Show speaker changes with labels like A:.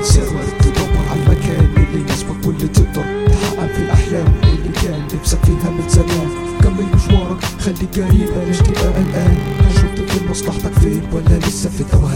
A: ساوى تدور على المكان اللي يناسبك واللي تقدر تحقق في الأحلام اللي كان نفسك فيها من زمان كمل مشوارك خليك جريء بلاش تبقى قلقان هشوف تكون مصلحتك فين ولا لسه في توهان